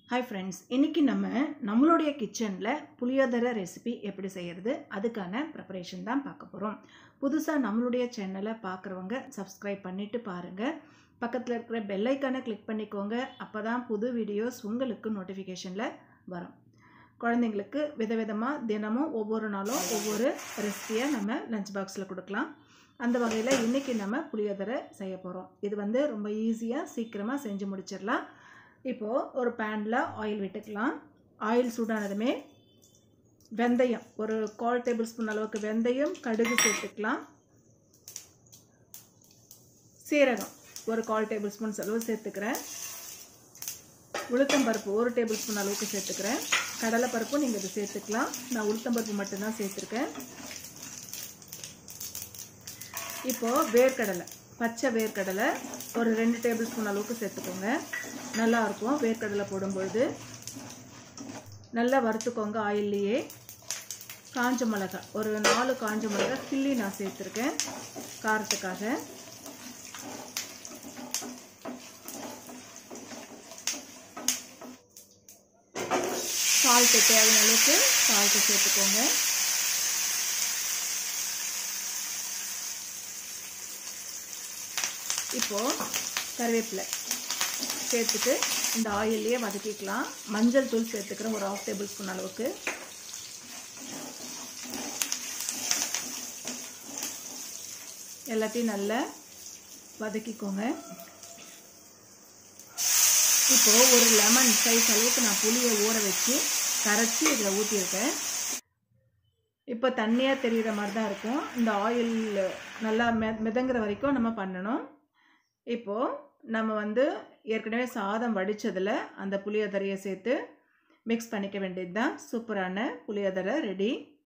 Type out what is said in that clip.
hi friends இன்றைக்கி நம்ம நம்மளுடைய கிச்சனில் புளியோதரை ரெசிபி எப்படி செய்கிறது அதுக்கான ப்ரிப்பரேஷன் தான் பார்க்க போகிறோம் புதுசாக நம்மளுடைய சேனலை பார்க்குறவங்க சப்ஸ்கிரைப் பண்ணிவிட்டு பாருங்கள் பக்கத்தில் இருக்கிற பெல்லைக்கானை கிளிக் பண்ணிக்கோங்க அப்போ தான் புது வீடியோஸ் உங்களுக்கு நோட்டிஃபிகேஷனில் வரும் குழந்தைங்களுக்கு விதவிதமாக தினமும் ஒவ்வொரு நாளும் ஒவ்வொரு ரெசிபியை நம்ம லஞ்ச் பாக்ஸில் கொடுக்கலாம் அந்த வகையில் இன்றைக்கி நம்ம புளியோதரை செய்ய போகிறோம் இது வந்து ரொம்ப ஈஸியாக சீக்கிரமாக செஞ்சு முடிச்சிடலாம் இப்போது ஒரு பேனில் ஆயில் விட்டுக்கலாம் ஆயில் சூடானதுமே வெந்தயம் ஒரு கால் டேபிள் ஸ்பூன் அளவுக்கு வெந்தயம் கடுகு சேர்த்துக்கலாம் சீரகம் ஒரு கால் டேபிள் ஸ்பூன்ஸ் அளவு சேர்த்துக்கிறேன் உளுத்தம்பருப்பு ஒரு டேபிள் ஸ்பூன் அளவுக்கு சேர்த்துக்கிறேன் கடலைப்பருப்பும் நீங்கள் இதை சேர்த்துக்கலாம் நான் உளுத்தம்பருப்பு மட்டும்தான் சேர்த்துருக்கேன் இப்போது வேர்க்கடலை பச்சை வேர்க்கடலை ஒரு ரெண்டு டேபிள் ஸ்பூன் அளவுக்கு சேர்த்துக்கோங்க நல்லாயிருக்கும் வேர்க்கடலை போடும்பொழுது நல்லா வறுத்துக்கோங்க ஆயில்லையே காஞ்ச மிளகா ஒரு நாலு காஞ்ச மிளகா கிள்ளி நான் சேர்த்துருக்கேன் காரத்துக்காக சால்ட்டு தேவையான அளவுக்கு சால்ட்டு சேர்த்துக்கோங்க இப்போது கருவேப்பிலை சேர்த்துட்டு இந்த ஆயிலையே வதக்கிக்கலாம் மஞ்சள் தூள் சேர்த்துக்கிறேன் ஒரு ஆஃப் டேபிள் ஸ்பூன் அளவுக்கு எல்லாத்தையும் நல்லா வதக்கிக்கோங்க இப்போது ஒரு லெமன் சைஸ் அளவுக்கு நான் புளியை ஊற வச்சு கரைச்சி இதில் ஊற்றியிருக்கேன் இப்போ தண்ணியாக தெரிகிற மாதிரி தான் இருக்கும் இந்த ஆயில் நல்லா மெ மிதங்குற வரைக்கும் நம்ம பண்ணணும் இப்போது நம்ம வந்து ஏற்கனவே சாதம் வடித்ததில் அந்த புளியோதரையை சேர்த்து மிக்ஸ் பண்ணிக்க வேண்டியது தான் சூப்பரான புளியோதரை ரெடி